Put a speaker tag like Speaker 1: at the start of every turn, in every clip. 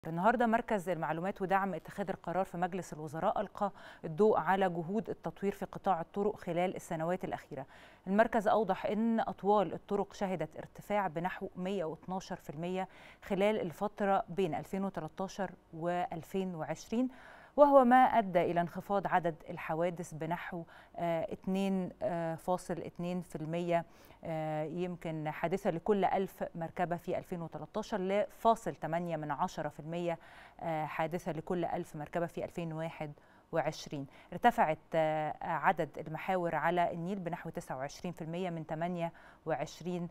Speaker 1: النهارده مركز المعلومات ودعم اتخاذ القرار في مجلس الوزراء القى الضوء على جهود التطوير في قطاع الطرق خلال السنوات الاخيره. المركز اوضح ان اطوال الطرق شهدت ارتفاع بنحو 112% خلال الفتره بين 2013 و2020 وهو ما ادى الى انخفاض عدد الحوادث بنحو 2.2% يمكن حادثه لكل ألف مركبه في 2013 لفاصل 8 من 10% حادثه لكل ألف مركبه في 2001 2020 ارتفعت عدد المحاور على النيل بنحو 29% من 28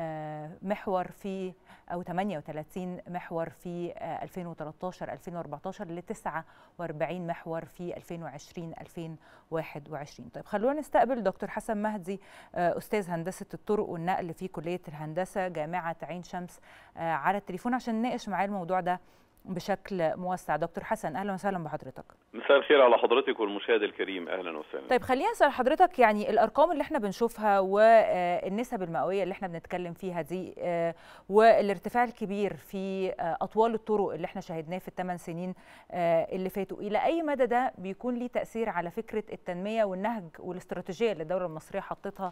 Speaker 1: محور في أو 38 محور في 2013 2014 ل 49 محور في 2020 2021 طيب خلونا نستقبل دكتور حسن مهدي أستاذ هندسة الطرق والنقل في كلية الهندسة جامعة عين شمس على التليفون عشان نناقش معاه الموضوع ده بشكل موسع دكتور حسن اهلا وسهلا بحضرتك
Speaker 2: مساء الخير على حضرتك والمشاهد الكريم اهلا وسهلا
Speaker 1: طيب خلينا اسال حضرتك يعني الارقام اللي احنا بنشوفها والنسب المئويه اللي احنا بنتكلم فيها دي والارتفاع الكبير في اطوال الطرق اللي احنا شاهدناه في الثمان سنين اللي فاتوا الى اي مدى ده بيكون ليه تاثير على فكره التنميه والنهج والاستراتيجيه اللي الدوله المصريه حطتها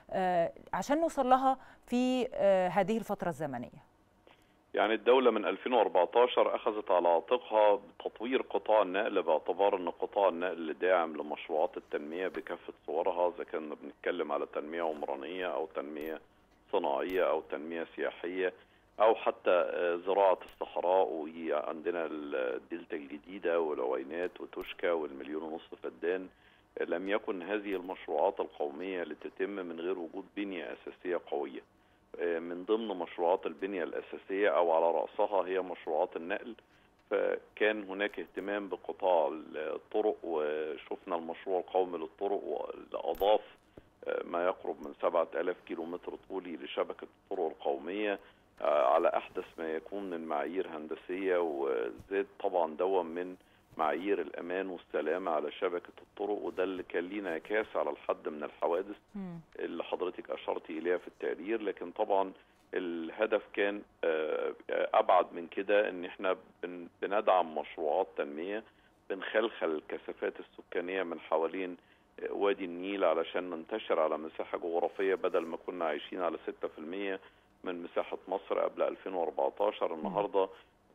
Speaker 1: عشان نوصل لها في هذه الفتره الزمنيه
Speaker 2: يعني الدولة من 2014 أخذت على عاتقها تطوير قطاع النقل باعتبار أن قطاع النقل داعم لمشروعات التنمية بكافة صورها إذا كنا بنتكلم على تنمية عمرانية أو تنمية صناعية أو تنمية سياحية أو حتى زراعة الصحراء وهي عندنا الدلتا الجديدة والعوينات وتوشكا والمليون ونصف فدان لم يكن هذه المشروعات القومية لتتم من غير وجود بنية أساسية قوية من ضمن مشروعات البنية الأساسية أو على رأسها هي مشروعات النقل فكان هناك اهتمام بقطاع الطرق وشفنا المشروع القومي للطرق واللي أضاف ما يقرب من 7000 كيلومتر طولي لشبكة الطرق القومية على أحدث ما يكون من معايير هندسية وزاد طبعا دوم من معايير الامان والسلامه على شبكه الطرق وده اللي كان لينا انعكاس على الحد من الحوادث م. اللي حضرتك اشرتي اليها في التقرير لكن طبعا الهدف كان ابعد من كده ان احنا بندعم مشروعات تنميه بنخلخل الكثافات السكانيه من حوالين وادي النيل علشان ننتشر على مساحه جغرافيه بدل ما كنا عايشين على 6% من مساحه مصر قبل 2014 النهارده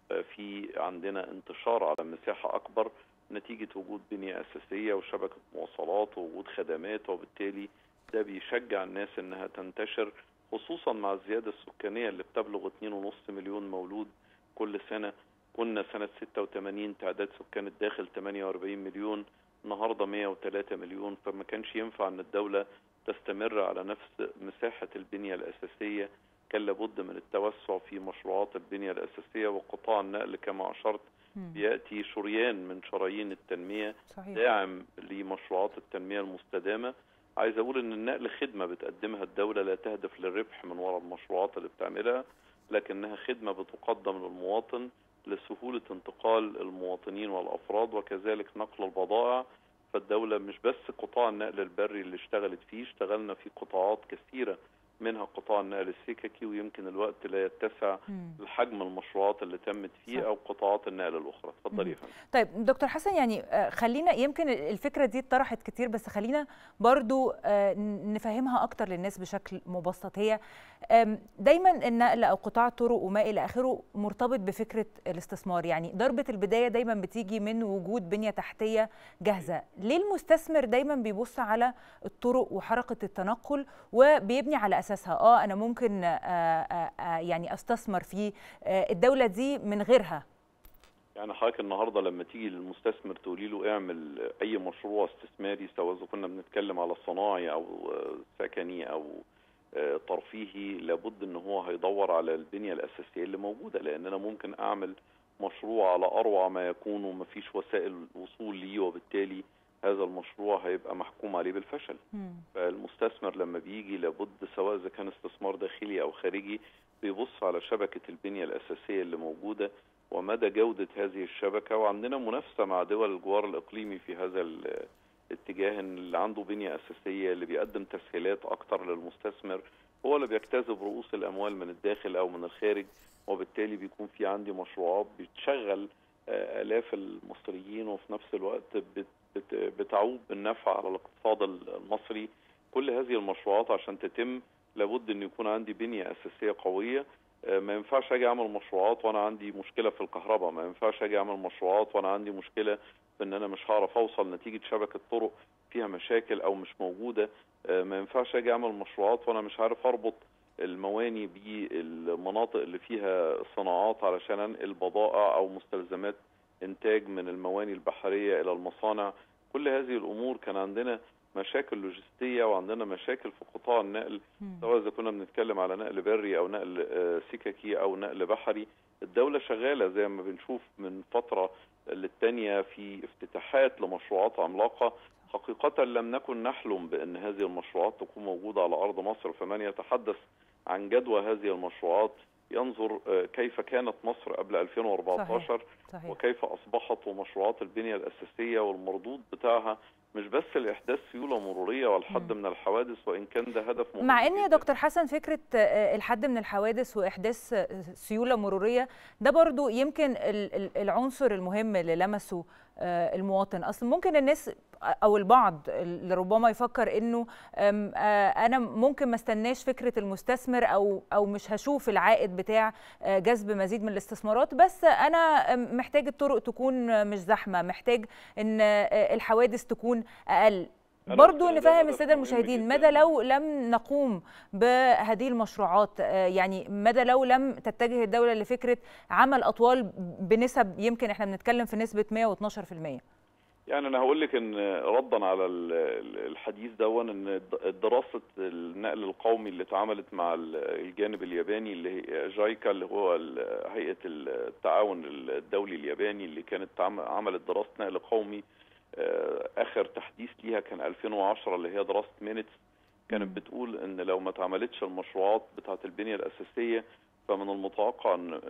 Speaker 2: في عندنا انتشار على مساحة أكبر نتيجة وجود بنية أساسية وشبكة مواصلات ووجود خدمات وبالتالي ده بيشجع الناس إنها تنتشر خصوصا مع الزيادة السكانية اللي بتبلغ 2.5 مليون مولود كل سنة كنا سنة 86 تعداد سكان الداخل 48 مليون النهارده 103 مليون فما كانش ينفع ان الدولة تستمر على نفس مساحة البنية الأساسية كان لابد من التوسع في مشروعات البنية الأساسية وقطاع النقل كما أشرت بيأتي شريان من شرايين التنمية صحيح. داعم لمشروعات التنمية المستدامة عايز أقول إن النقل خدمة بتقدمها الدولة لا تهدف للربح من وراء المشروعات اللي بتعملها لكنها خدمة بتقدم للمواطن لسهولة انتقال المواطنين والأفراد وكذلك نقل البضائع فالدولة مش بس قطاع النقل البري اللي اشتغلت فيه اشتغلنا في قطاعات كثيرة منها قطاع النقل السككي ويمكن الوقت لا يتسع لحجم المشروعات اللي تمت فيه او قطاعات النقل الاخرى اتفضلي يا فندم
Speaker 1: طيب دكتور حسن يعني خلينا يمكن الفكره دي اتطرحت كتير بس خلينا برضو نفهمها اكتر للناس بشكل مبسط هي دايما النقل او قطاع الطرق وما الى اخره مرتبط بفكره الاستثمار يعني ضربه البدايه دايما بتيجي من وجود بنيه تحتيه جاهزه ليه المستثمر دايما بيبص على الطرق وحركه التنقل وبيبني على اساسها اه انا ممكن آآ آآ يعني استثمر في الدوله دي من غيرها
Speaker 2: يعني حضرتك النهارده لما تيجي للمستثمر تقولي له اعمل اي مشروع استثماري سواء اذا كنا بنتكلم على صناعي او سكني او ترفيهي لابد ان هو هيدور على البنيه الاساسيه اللي موجوده لان انا ممكن اعمل مشروع على اروع ما يكون ومفيش وسائل وصول ليه وبالتالي هذا المشروع هيبقى محكوم عليه بالفشل مم. فالمستثمر لما بيجي لابد سواء اذا كان استثمار داخلي او خارجي بيبص على شبكه البنيه الاساسيه اللي موجوده ومدى جوده هذه الشبكه وعندنا منافسه مع دول الجوار الاقليمي في هذا الاتجاه ان اللي عنده بنيه اساسيه اللي بيقدم تسهيلات اكتر للمستثمر هو اللي بيجتذب رؤوس الاموال من الداخل او من الخارج وبالتالي بيكون في عندي مشروعات بتشغل الاف المصريين وفي نفس الوقت بت بت بتعود بالنفع على الاقتصاد المصري كل هذه المشروعات عشان تتم لابد ان يكون عندي بنيه اساسيه قويه ما ينفعش اجي اعمل مشروعات وانا عندي مشكله في الكهرباء ما ينفعش اجي اعمل مشروعات وانا عندي مشكله في ان انا مش هعرف اوصل نتيجه شبكه طرق فيها مشاكل او مش موجوده ما ينفعش اجي اعمل مشروعات وانا مش عارف اربط المواني بالمناطق اللي فيها صناعات علشان انقل بضائع او مستلزمات انتاج من المواني البحريه الى المصانع كل هذه الامور كان عندنا مشاكل لوجستيه وعندنا مشاكل في قطاع النقل سواء اذا كنا بنتكلم على نقل بري او نقل سككي او نقل بحري الدوله شغاله زي ما بنشوف من فتره للتانيه في افتتاحات لمشروعات عملاقه حقيقه لم نكن نحلم بان هذه المشروعات تكون موجوده على ارض مصر فمن يتحدث عن جدوى هذه المشروعات ينظر كيف كانت مصر قبل 2014
Speaker 1: صحيح. صحيح.
Speaker 2: وكيف اصبحت ومشروعات البنيه الاساسيه والمردود بتاعها مش بس لاحداث سيوله مروريه والحد من الحوادث وان كان ده هدف مهم
Speaker 1: مع ان يا دكتور حسن فكره الحد من الحوادث واحداث سيوله مروريه ده برضو يمكن العنصر المهم اللي لمسه المواطن اصلا ممكن الناس او البعض اللي ربما يفكر انه انا ممكن ما استناش فكره المستثمر او او مش هشوف العائد بتاع جذب مزيد من الاستثمارات بس انا محتاج الطرق تكون مش زحمه محتاج ان الحوادث تكون اقل برضو نفهم الساده المشاهدين ماذا لو لم نقوم بهذه المشروعات يعني ماذا لو لم تتجه الدوله لفكره عمل اطوال بنسب يمكن احنا بنتكلم في نسبه 112%
Speaker 2: يعني انا هقول لك ان ردا على الحديث دون ان دراسه النقل القومي اللي اتعملت مع الجانب الياباني اللي هي جايكا اللي هو هيئه التعاون الدولي الياباني اللي كانت عملت دراسه نقل قومي اخر تحديث ليها كان 2010 اللي هي دراسه مينتس كانت بتقول ان لو ما اتعملتش المشروعات بتاعه البنيه الاساسيه فمن المتوقع ان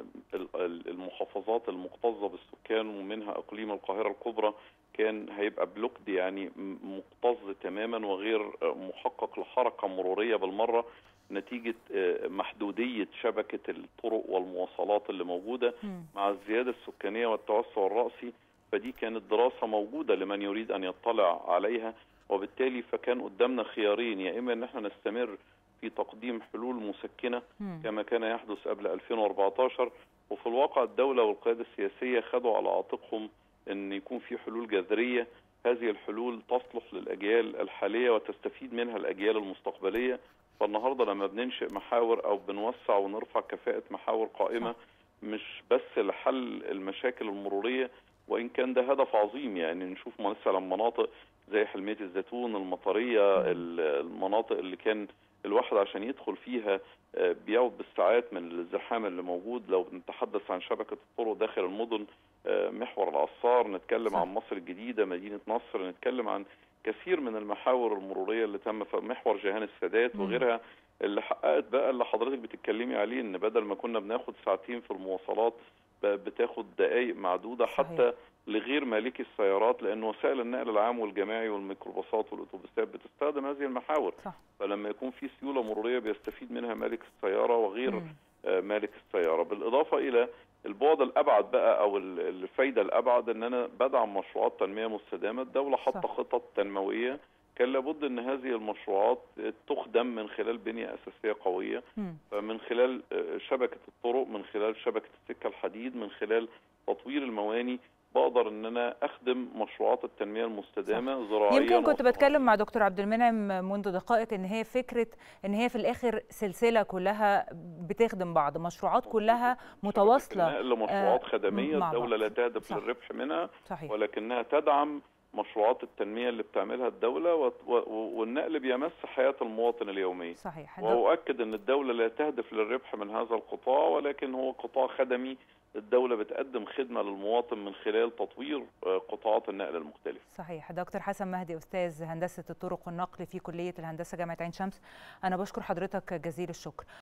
Speaker 2: المحافظات المكتظه بالسكان ومنها اقليم القاهره الكبرى كان هيبقى بلوكد يعني مكتظ تماما وغير محقق لحركه مروريه بالمره نتيجه محدوديه شبكه الطرق والمواصلات اللي موجوده مع الزياده السكانيه والتوسع الراسي فدي كانت دراسه موجوده لمن يريد ان يطلع عليها وبالتالي فكان قدامنا خيارين يا اما ان احنا نستمر في تقديم حلول مسكنه كما كان يحدث قبل 2014 وفي الواقع الدوله والقياده السياسيه خدوا على عاتقهم ان يكون في حلول جذريه هذه الحلول تصلح للاجيال الحاليه وتستفيد منها الاجيال المستقبليه فالنهارده لما بننشئ محاور او بنوسع ونرفع كفاءه محاور قائمه مش بس لحل المشاكل المروريه وان كان ده هدف عظيم يعني نشوف مثلا مناطق زي حلميه الزيتون المطريه المناطق اللي كان الواحد عشان يدخل فيها بيقعد بالساعات من الزحام اللي موجود لو بنتحدث عن شبكه الطرق داخل المدن محور العصار نتكلم صح. عن مصر الجديده مدينه نصر نتكلم عن كثير من المحاور المروريه اللي تم في محور جهان السادات وغيرها اللي حققت بقى اللي حضرتك بتتكلمي عليه ان بدل ما كنا بناخد ساعتين في المواصلات بتاخد دقائق معدوده صحيح. حتى لغير مالكي السيارات لان وسائل النقل العام والجماعي والميكروباصات والاتوبيسات بتستخدم هذه المحاور
Speaker 1: صح.
Speaker 2: فلما يكون في سيوله مروريه بيستفيد منها مالك السياره وغير م. مالك السياره بالاضافه الى البعد الابعد بقى او الفايده الابعد ان انا بدعم مشروعات تنميه مستدامه الدوله حاطه خطط تنمويه كان لابد ان هذه المشروعات تخدم من خلال بنيه اساسيه قويه من خلال شبكه الطرق من خلال شبكه السكه الحديد من خلال تطوير المواني بقدر ان انا اخدم مشروعات التنميه المستدامه زراعيا
Speaker 1: يمكن كنت بتكلم مع دكتور عبد المنعم منذ دقائق ان هي فكره ان هي في الاخر سلسله كلها بتخدم بعض مشروعات كلها متواصله
Speaker 2: مشروعات خدميه الدوله لا تهدف صح. للربح منها
Speaker 1: صحيح.
Speaker 2: ولكنها تدعم مشروعات التنميه اللي بتعملها الدوله والنقل بيمس حياه المواطن اليوميه
Speaker 1: صحيح
Speaker 2: واؤكد ان الدوله لا تهدف للربح من هذا القطاع ولكن هو قطاع خدمي الدولة بتقدم خدمة للمواطن من خلال تطوير قطاعات النقل المختلفة
Speaker 1: صحيح دكتور حسن مهدي أستاذ هندسة الطرق والنقل في كلية الهندسة جامعة عين شمس أنا بشكر حضرتك جزيل الشكر